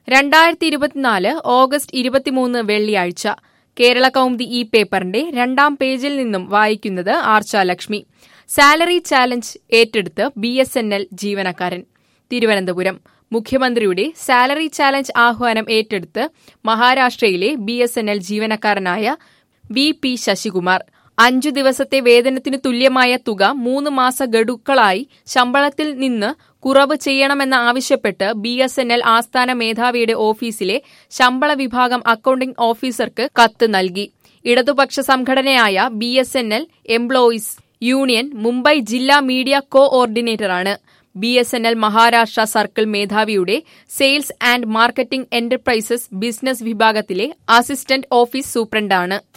രണ്ടായിരത്തി ഇരുപത്തിനാല് ഓഗസ്റ്റ് ഇരുപത്തിമൂന്ന് വെള്ളിയാഴ്ച കേരള കൗമുദി ഈ പേപ്പറിന്റെ രണ്ടാം പേജിൽ നിന്നും വായിക്കുന്നത് ആർച്ച ലക്ഷ്മി സാലറി ചാലഞ്ച് ഏറ്റെടുത്ത് ബി എസ് എൻ എൽ ജീവനക്കാരൻ തിരുവനന്തപുരം മുഖ്യമന്ത്രിയുടെ സാലറി ചാലഞ്ച് ആഹ്വാനം ഏറ്റെടുത്ത് മഹാരാഷ്ട്രയിലെ ബി എസ് എൻ എൽ ജീവനക്കാരനായ വി പി ശശികുമാർ അഞ്ചു ദിവസത്തെ വേതനത്തിനു തുല്യമായ തുക മൂന്ന് മാസ ഗഡുക്കളായി ശമ്പളത്തിൽ നിന്ന് കുറവ് ചെയ്യണമെന്ന് ആവശ്യപ്പെട്ട് ബി എസ് എൻ എൽ ആസ്ഥാന മേധാവിയുടെ ഓഫീസിലെ ശമ്പള വിഭാഗം അക്കൌണ്ടിംഗ് ഓഫീസർക്ക് കത്ത് നൽകി ഇടതുപക്ഷ സംഘടനയായ B S N L employees union Mumbai ജില്ലാ മീഡിയ കോ ഓർഡിനേറ്ററാണ് B S N L Maharashtra circle മേധാവിയുടെ sales and marketing enterprises business വിഭാഗത്തിലെ അസിസ്റ്റന്റ് ഓഫീസ് സൂപ്രണ്ടാണ്